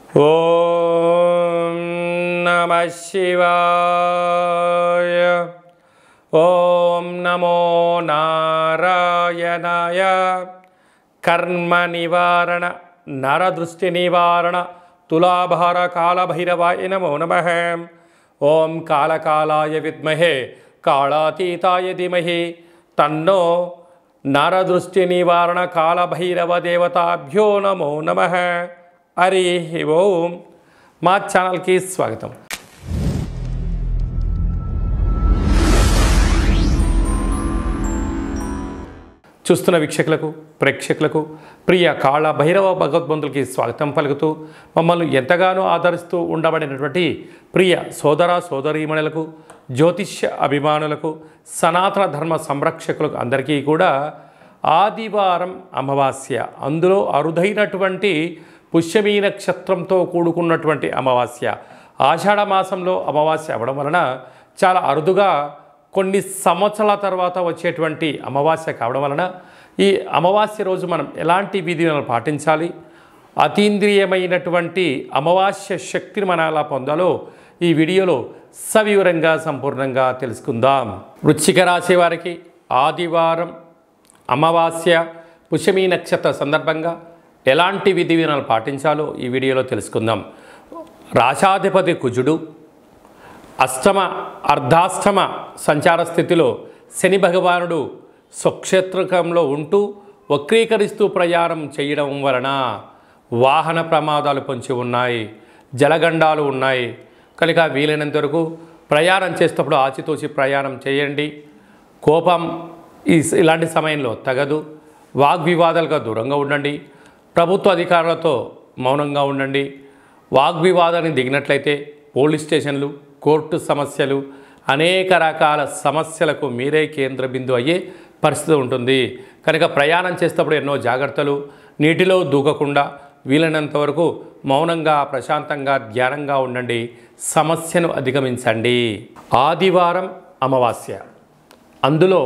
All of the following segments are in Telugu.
ఓం నమ శివాయ ఓం నమో నారాయణాయ కర్మ నివారణ నరదృష్టి నివారణ తులాభార కాళభైరవాయ నమో నమ ఓం కాళకాలాయ విద్మహే కాళాతీతాయ ధీమహి తన్నో నరదృష్టి నివారణ కాళభైరవ దేవతాభ్యో నమో నమ హరి ఓం మా ఛానల్కి స్వాగతం చూస్తున్న వీక్షకులకు ప్రేక్షకులకు ప్రియ కాళ భైరవ భగవద్బంధులకి స్వాగతం పలుకుతూ మమ్మల్ని ఎంతగానో ఆదరిస్తూ ఉండబడినటువంటి ప్రియ సోదర సోదరీమణులకు జ్యోతిష్య అభిమానులకు సనాతన ధర్మ సంరక్షకులకు అందరికీ కూడా ఆదివారం అమావాస్య అందులో అరుదైనటువంటి పుష్యమీ నక్షత్రంతో కూడుకున్నటువంటి అమావాస్య ఆషాఢ మాసంలో అమావాస్య అవ్వడం వలన చాలా అరుదుగా కొన్ని సంవత్సరాల తర్వాత వచ్చేటువంటి అమావాస్య కావడం వలన ఈ అమావాస్య రోజు మనం ఎలాంటి విధులను పాటించాలి అతీంద్రియమైనటువంటి అమావాస్య శక్తిని మనం ఎలా పొందాలో ఈ వీడియోలో సవివరంగా సంపూర్ణంగా తెలుసుకుందాం వృశ్చిక రాశి వారికి ఆదివారం అమావాస్య పుష్యమీ నక్షత్ర సందర్భంగా ఎలాంటి విధి విధానాలు పాటించాలో ఈ వీడియోలో తెలుసుకుందాం రాశాధిపతి కుజుడు అష్టమ అర్ధాష్టమ సంచార స్థితిలో శని భగవానుడు స్వక్షేత్రకంలో ఉంటూ వక్రీకరిస్తూ ప్రయాణం చేయడం వలన వాహన ప్రమాదాలు పొంచి ఉన్నాయి జలగండాలు ఉన్నాయి కనుక వీలైనంత వరకు ప్రయాణం చేసేటప్పుడు ఆచితూచి ప్రయాణం చేయండి కోపం ఈ ఇలాంటి సమయంలో తగదు వాగ్వివాదాలుగా దూరంగా ఉండండి ప్రభుత్వ అధికారులతో మౌనంగా ఉండండి వాగ్వివాదాన్ని దిగినట్లయితే పోలీస్ స్టేషన్లు కోర్టు సమస్యలు అనేక రకాల సమస్యలకు మీరే కేంద్ర బిందు అయ్యే పరిస్థితి ఉంటుంది కనుక ప్రయాణం చేసేటప్పుడు ఎన్నో జాగ్రత్తలు నీటిలో దూకకుండా వీలైనంత వరకు మౌనంగా ప్రశాంతంగా ధ్యానంగా ఉండండి సమస్యను అధిగమించండి ఆదివారం అమావాస్య అందులో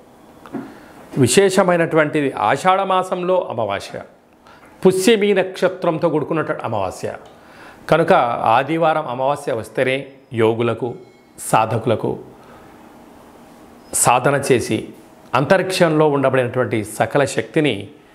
విశేషమైనటువంటిది ఆషాఢ మాసంలో అమావాస్య పుష్యమీ నక్షత్రంతో కూడుకున్నటువంటి అమావాస్య కనుక ఆదివారం అమావాస్య వస్తేనే యోగులకు సాధకులకు సాధన చేసి అంతరిక్షంలో ఉండబడినటువంటి సకల శక్తిని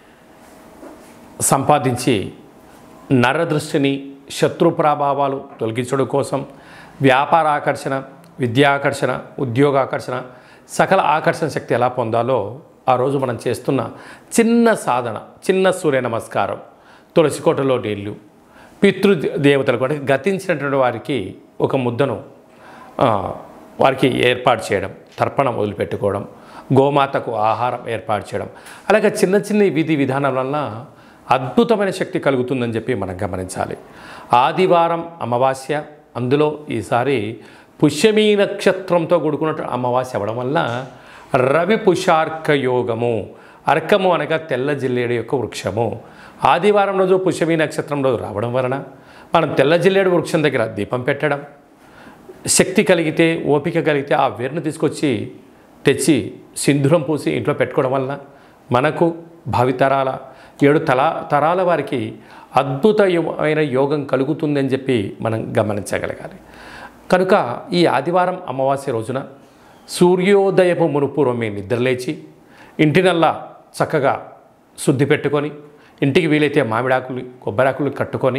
సంపాదించి నరదృష్టిని శత్రు ప్రభావాలు తొలగించడం కోసం వ్యాపార ఆకర్షణ విద్యాకర్షణ ఉద్యోగాకర్షణ సకల ఆకర్షణ శక్తి ఎలా పొందాలో ఆ రోజు మనం చేస్తున్న చిన్న సాధన చిన్న సూర్య నమస్కారం తులసి కోటలో నీళ్ళు పితృ దేవతలకు అంటే గతించినటువంటి వారికి ఒక ముద్దను ఆ, వారికి ఏర్పాటు చేయడం తర్పణం వదిలిపెట్టుకోవడం గోమాతకు ఆహారం ఏర్పాటు చేయడం అలాగే చిన్న చిన్న విధి విధానం వలన అద్భుతమైన శక్తి కలుగుతుందని చెప్పి మనం గమనించాలి ఆదివారం అమావాస్య అందులో ఈసారి పుష్యమీ నక్షత్రంతో కూడుకున్నట్టు అమావాస్య అవ్వడం వల్ల రవి పుషార్క యోగము అర్కము అనగా తెల్ల జిల్లేడు యొక్క వృక్షము ఆదివారం రోజు పుష్యమీ నక్షత్రం రోజు రావడం వలన మనం తెల్ల జిల్లేడు వృక్షం దగ్గర దీపం పెట్టడం శక్తి కలిగితే ఓపిక కలిగితే ఆ వేరును తీసుకొచ్చి తెచ్చి సింధూరం పూసి ఇంట్లో పెట్టుకోవడం వలన మనకు భావితరాల ఏడు తలా తరాల వారికి అద్భుతమైన యోగం కలుగుతుందని చెప్పి మనం గమనించగలగాలి కనుక ఈ ఆదివారం అమావాస్య రోజున సూర్యోదయపు మునుపూర్వమే నిద్రలేచి ఇంటినల్లా చక్కగా శుద్ధి పెట్టుకొని ఇంటికి వీలైతే మామిడాకులు కొబ్బరాకులు కట్టుకొని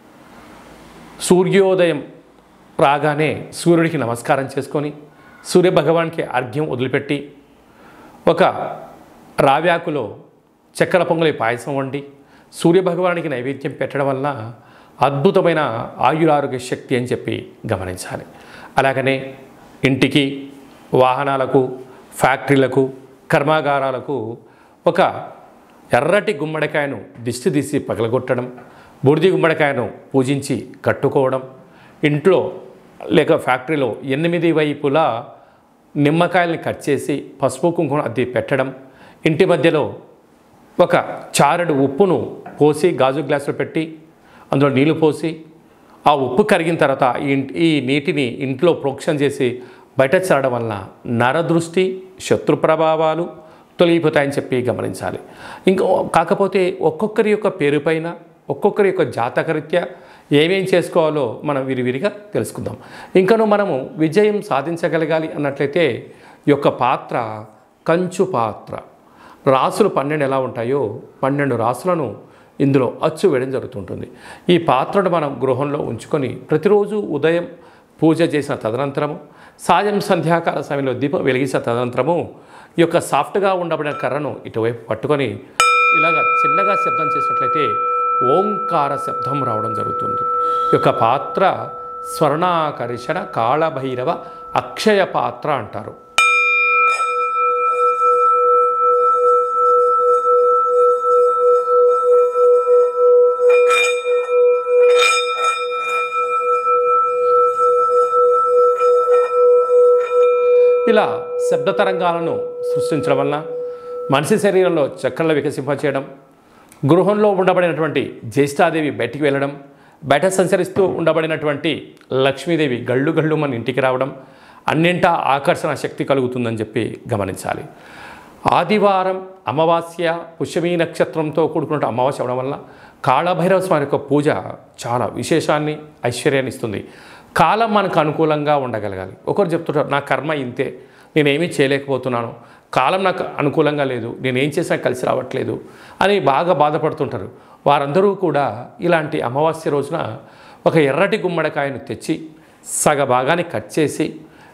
సూర్యోదయం రాగానే సూర్యుడికి నమస్కారం చేసుకొని సూర్య భగవాన్కి అర్ఘ్యం వదిలిపెట్టి ఒక రావ్యాకులో చక్కెర పొంగలి పాయసం వండి సూర్య భగవానికి నైవేద్యం పెట్టడం వల్ల అద్భుతమైన ఆయురారోగ్య శక్తి అని చెప్పి గమనించాలి అలాగనే ఇంటికి వాహనాలకు ఫ్యాక్టరీలకు కర్మాగారాలకు ఒక ఎర్రటి గుమ్మడికాయను దిష్టి తీసి పగలగొట్టడం బూడిది గుమ్మడికాయను పూజించి కట్టుకోవడం ఇంట్లో లేక ఫ్యాక్టరీలో ఎనిమిది వైపులా నిమ్మకాయల్ని కట్ చేసి పసుపు కుంకుమ అద్ది పెట్టడం ఇంటి మధ్యలో ఒక చారెడు ఉప్పును పోసి గాజు గ్లాసులో పెట్టి అందులో నీళ్లు పోసి ఆ ఉప్పు కరిగిన తర్వాత ఈ ఇంట్- ఈ నీటిని ఇంట్లో ప్రోక్షణ చేసి బయట చల్లడం వలన నరదృష్టి శత్రు ప్రభావాలు తొలగిపోతాయని చెప్పి గమనించాలి ఇంకో కాకపోతే ఒక్కొక్కరి యొక్క పేరు పైన ఒక్కొక్కరి యొక్క జాతకరీత్యా ఏమేం చేసుకోవాలో మనం విరివిరిగా తెలుసుకుందాం ఇంకను మనము విజయం సాధించగలగాలి అన్నట్లయితే ఈ యొక్క పాత్ర కంచు పాత్ర రాసులు పన్నెండు ఎలా ఉంటాయో పన్నెండు రాసులను ఇందులో అచ్చు వేయడం జరుగుతుంటుంది ఈ పాత్రను మనం గృహంలో ఉంచుకొని ప్రతిరోజు ఉదయం పూజ చేసిన తదనంతరము సాయం సంధ్యాకాల సమయంలో దీపం వెలిగించిన తదనంతరము ఈ యొక్క సాఫ్ట్గా ఉండబడిన కర్రను ఇటువైపు పట్టుకొని ఇలాగ చిన్నగా శబ్దం చేసినట్లయితే ఓంకార శబ్దం రావడం జరుగుతుంది ఈ యొక్క పాత్ర స్వర్ణాకర్షణ కాళభైరవ అక్షయ పాత్ర అంటారు ఇలా శబ్ద తరంగాలను సృష్టించడం వలన మనిషి శరీరంలో చక్రాలు వికసింపచేయడం గృహంలో ఉండబడినటువంటి జ్యేష్ఠాదేవి బయటికి వెళ్ళడం బయట సంచరిస్తూ ఉండబడినటువంటి లక్ష్మీదేవి గళ్ళు గళ్ళు మన ఇంటికి రావడం అన్నింటా ఆకర్షణ శక్తి కలుగుతుందని చెప్పి గమనించాలి ఆదివారం అమావాస్య పుష్యమీ నక్షత్రంతో కూడుకున్న అమావాస్య అవడం వల్ల కాళభైరవ స్వామి యొక్క పూజ చాలా విశేషాన్ని ఐశ్వర్యాన్ని ఇస్తుంది కాలం మనకు అనుకూలంగా ఉండగలగాలి ఒకరు చెప్తుంటారు నా కర్మ ఇంతే నేనేమీ చేయలేకపోతున్నాను కాలం నాకు అనుకూలంగా లేదు నేనేం చేసినా కలిసి రావట్లేదు అని బాగా బాధపడుతుంటారు వారందరూ కూడా ఇలాంటి అమావాస్య రోజున ఒక ఎర్రటి గుమ్మడికాయను తెచ్చి సగ భాగాన్ని కట్ చేసి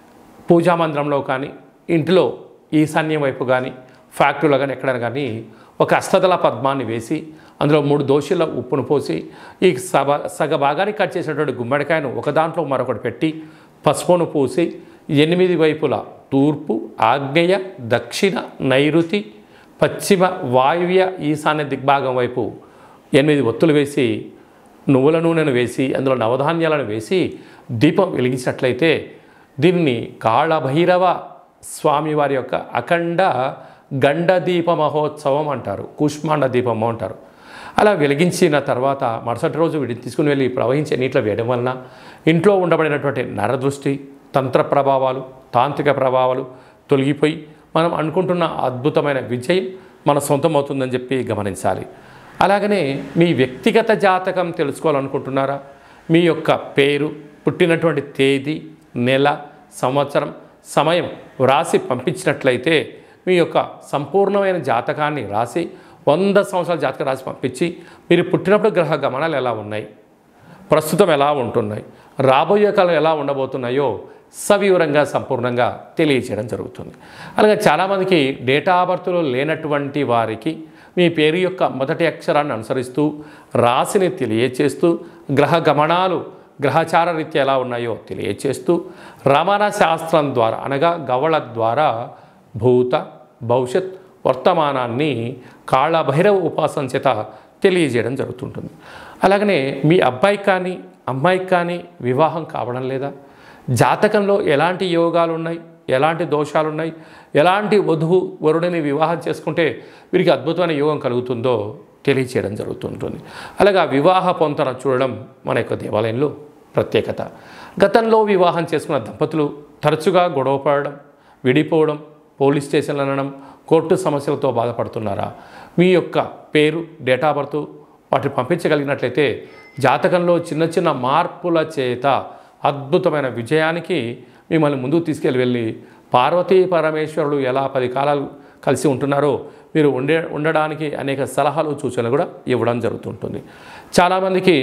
పూజా మందిరంలో కానీ ఇంటిలో ఈశాన్యం వైపు కానీ ఫ్యాక్టరీలో కానీ ఎక్కడైనా కానీ ఒక అష్టదళ పద్మాన్ని వేసి అందులో మూడు దోశల ఉప్పును పోసి ఈ సభ సగ భాగాన్ని కట్ చేసినటువంటి గుమ్మడికాయను ఒక దాంట్లో మరొకటి పెట్టి పసుపును పూసి ఎనిమిది వైపుల తూర్పు ఆగ్నేయ దక్షిణ నైరుతి పశ్చిమ వాయువ్య ఈశాన్య దిగ్భాగం వైపు ఎనిమిది ఒత్తులు వేసి నువ్వుల నూనెను వేసి అందులో నవధాన్యాలను వేసి దీపం వెలిగించినట్లయితే దీన్ని కాళభైరవ స్వామివారి యొక్క అఖండ గండ దీప మహోత్సవం అంటారు కూష్మాండ దీపము అంటారు అలా వెలిగించిన తర్వాత మరుసటి రోజు వీటిని తీసుకుని వెళ్ళి ప్రవహించే నీటిలో వేయడం వలన ఇంట్లో ఉండబడినటువంటి నరదృష్టి తంత్ర ప్రభావాలు తాంత్రిక ప్రభావాలు తొలగిపోయి మనం అనుకుంటున్న అద్భుతమైన విజయం మన సొంతం అవుతుందని చెప్పి గమనించాలి అలాగనే మీ వ్యక్తిగత జాతకం తెలుసుకోవాలనుకుంటున్నారా మీ యొక్క పేరు పుట్టినటువంటి తేదీ నెల సంవత్సరం సమయం వ్రాసి పంపించినట్లయితే మీ యొక్క సంపూర్ణమైన జాతకాన్ని రాసి వంద సంవత్సరాల జాతకం రాసి పంపించి మీరు పుట్టినప్పుడు గ్రహ గమనాలు ఎలా ఉన్నాయి ప్రస్తుతం ఎలా ఉంటున్నాయి రాబోయే కాలం ఎలా ఉండబోతున్నాయో సవివరంగా సంపూర్ణంగా తెలియచేయడం జరుగుతుంది అలాగే చాలామందికి డేటా బర్త్లో లేనటువంటి వారికి మీ పేరు యొక్క మొదటి అక్షరాన్ని అనుసరిస్తూ రాశిని తెలియచేస్తూ గ్రహ గమనాలు గ్రహచార రీత్యా ఎలా ఉన్నాయో తెలియచేస్తూ రమణ శాస్త్రం ద్వారా అనగా గవళ ద్వారా భూత భవిష్యత్ వర్తమానాన్ని కాళభైరవ ఉపాసన చేత తెలియజేయడం జరుగుతుంటుంది అలాగనే మీ అబ్బాయికి కానీ అమ్మాయికి కానీ వివాహం కావడం లేదా జాతకంలో ఎలాంటి యోగాలు ఉన్నాయి ఎలాంటి దోషాలు ఉన్నాయి ఎలాంటి వధువు వరుడిని వివాహం చేసుకుంటే వీరికి అద్భుతమైన యోగం కలుగుతుందో తెలియచేయడం జరుగుతుంటుంది అలాగే ఆ వివాహ పొంతన చూడడం మన యొక్క దేవాలయంలో ప్రత్యేకత గతంలో వివాహం చేసుకున్న దంపతులు తరచుగా గొడవ పడడం విడిపోవడం పోలీస్ స్టేషన్లు అనడం కోర్టు సమస్యలతో బాధపడుతున్నారా మీ యొక్క పేరు డేట్ ఆఫ్ బర్త్ వాటిని పంపించగలిగినట్లయితే జాతకంలో చిన్న చిన్న మార్పుల చేత అద్భుతమైన విజయానికి మిమ్మల్ని ముందుకు తీసుకెళ్ళి వెళ్ళి పార్వతీ పరమేశ్వరులు ఎలా పది కాలాలు కలిసి ఉంటున్నారో మీరు ఉండే ఉండడానికి అనేక సలహాలు సూచనలు కూడా ఇవ్వడం జరుగుతుంటుంది చాలామందికి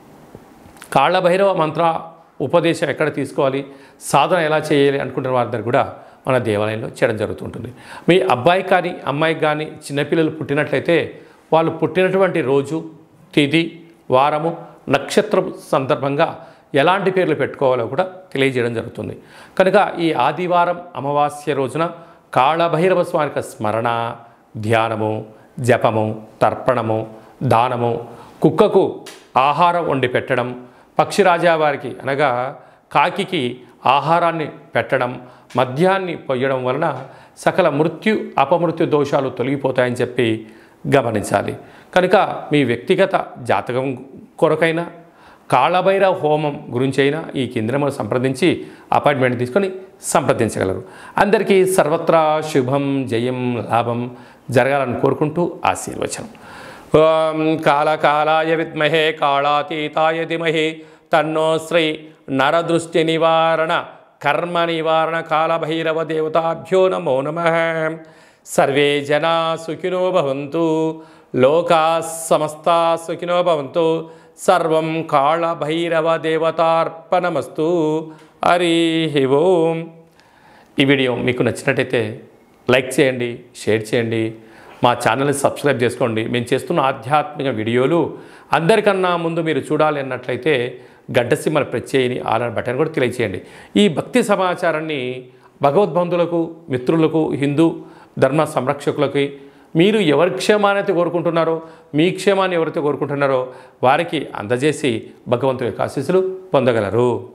కాళ్ళభైరవ మంత్ర ఉపదేశం ఎక్కడ తీసుకోవాలి సాధన ఎలా చేయాలి అనుకుంటున్న వారందరూ కూడా మన దేవాలయంలో చేయడం జరుగుతుంటుంది మీ అబ్బాయి కానీ అమ్మాయికి కానీ చిన్నపిల్లలు పుట్టినట్లయితే వాళ్ళు పుట్టినటువంటి రోజు తిథి వారము నక్షత్రం సందర్భంగా ఎలాంటి పేర్లు పెట్టుకోవాలో కూడా తెలియజేయడం జరుగుతుంది కనుక ఈ ఆదివారం అమావాస్య రోజున కాళభైరవ స్వామి యొక్క స్మరణ ధ్యానము జపము తర్పణము దానము కుక్కకు ఆహారం వండి పెట్టడం పక్షిరాజా వారికి అనగా కాకికి ఆహారాన్ని పెట్టడం మద్యాన్ని పొయ్యడం వలన సకల మృత్యు అపమృత్యు దోషాలు తొలగిపోతాయని చెప్పి గమనించాలి కనుక మీ వ్యక్తిగత జాతకం కొరకైనా కాళభైరవ హోమం గురించి అయినా ఈ కేంద్రమును సంప్రదించి అపాయింట్మెంట్ తీసుకొని సంప్రదించగలరు అందరికీ సర్వత్రా శుభం జయం లాభం జరగాలని కోరుకుంటూ ఆశీర్వచనం ఓం కాళకాళాయ విద్మహే కాళాతీతాయ ధిమహి తన్నో శ్రీ నరదృష్టి నివారణ కర్మ నివారణ కాళభైరవ దేవతాభ్యో నమో నమ సర్వే జనా సుఖినో భవంతు లోకా సమస్తా సుఖినో భవంతు సర్వం కాళభైరవ దేవతార్పణమస్తు హరి ఓం ఈ వీడియో మీకు నచ్చినట్టయితే లైక్ చేయండి షేర్ చేయండి మా ఛానల్ని సబ్స్క్రైబ్ చేసుకోండి మేము చేస్తున్న ఆధ్యాత్మిక వీడియోలు అందరికన్నా ముందు మీరు చూడాలి అన్నట్లయితే గడ్డసిమ్మల ప్రెస్ చేయని ఆర్ఆర్ బటన్ కూడా తెలియచేయండి ఈ భక్తి సమాచారాన్ని భగవద్బంధులకు మిత్రులకు హిందూ ధర్మ సంరక్షకులకి మీరు ఎవరి క్షేమాన్ని కోరుకుంటున్నారో మీ క్షేమాన్ని ఎవరైతే కోరుకుంటున్నారో వారికి అందజేసి భగవంతుని యొక్క ఆశీస్సులు పొందగలరు